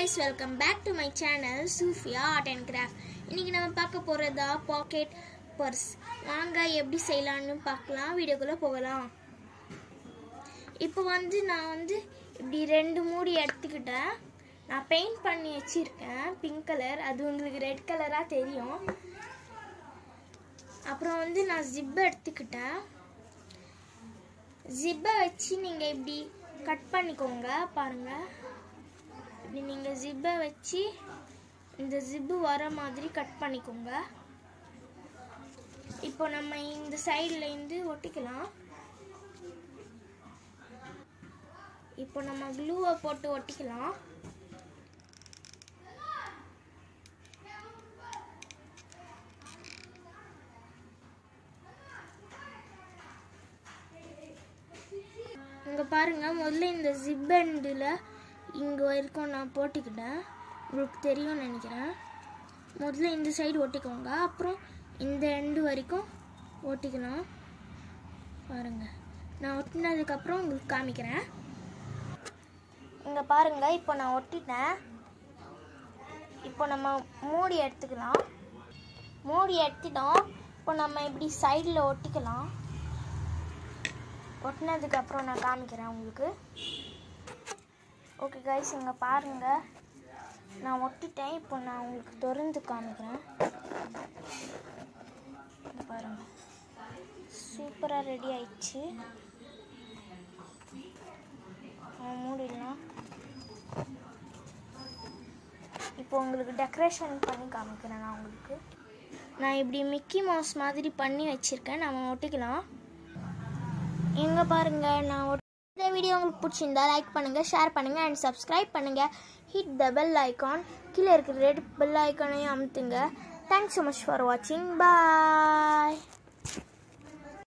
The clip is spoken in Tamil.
guys welcome back to my channel Sufiya art and craft இன்னைக்கு நம்ம பார்க்க போகிறதா பாக்கெட் பர்ஸ் வாங்க எப்படி செய்யலான்னு பார்க்கலாம் வீடியோக்குள்ளே போகலாம் இப்போ வந்து நான் வந்து இப்படி ரெண்டு மூடி எடுத்துக்கிட்டேன் நான் பெயிண்ட் பண்ணி வச்சுருக்கேன் பிங்க் கலர் அது உங்களுக்கு ரெட் கலராக தெரியும் அப்புறம் வந்து நான் ஜிப் எடுத்துக்கிட்டேன் ஜிப்பை வச்சு நீங்கள் இப்படி கட் பண்ணிக்கோங்க பாருங்கள் இப்படி நீங்கள் ஜிப்பை வச்சு இந்த ஜிப்பு வர மாதிரி கட் பண்ணிக்கோங்க இப்போ நம்ம இந்த சைடில் இருந்து ஒட்டிக்கலாம் இப்போ நம்ம க்ளூவை போட்டு ஒட்டிக்கலாம் இங்கே பாருங்கள் முதல்ல இந்த ஜிப் எண்டில் இங்கே வரைக்கும் நான் போட்டுக்கிட்டேன் உங்களுக்கு தெரியும்னு நினைக்கிறேன் முதல்ல இந்த சைடு ஒட்டிக்கோங்க அப்புறம் இந்த எண்டு வரைக்கும் ஒட்டிக்கலாம் பாருங்கள் நான் ஒட்டினதுக்கப்புறம் உங்களுக்கு காமிக்கிறேன் இங்கே பாருங்கள் இப்போ நான் ஒட்டிட்டேன் இப்போ நம்ம மூடி எடுத்துக்கலாம் மூடி எடுத்துட்டோம் இப்போ நம்ம இப்படி சைடில் ஒட்டிக்கலாம் ஒட்டினதுக்கு அப்புறம் நான் காமிக்கிறேன் உங்களுக்கு ஓகே கைஸ் இங்கே பாருங்கள் நான் ஒட்டிட்டேன் இப்போ நான் உங்களுக்கு திறந்து காமிக்கிறேன் இங்க பாருங்க சூப்பராக ரெடி ஆயிடுச்சு நான் மூடிடலாம் இப்போ உங்களுக்கு டெக்கரேஷன் பண்ணி காமிக்கிறேன் நான் உங்களுக்கு நான் இப்படி மிக்கி மவுஸ் மாதிரி பண்ணி வச்சுருக்கேன் நம்ம ஒட்டிக்கலாம் எங்க பாருங்க நான் ஒரு- இந்த வீடியோ உங்களுக்கு பிடிச்சிருந்தா லைக் பண்ணுங்க ஷேர் பண்ணுங்க அண்ட் சப்ஸ்கிரைப் பண்ணுங்க ஹிட் த பெல் ஐகான் கீழே இருக்கிற ரெட் பெல் ஐக்கானையும் அமுத்துங்க தேங்க்ஸ் ஸோ மச் ஃபார் வாட்சிங் பாய்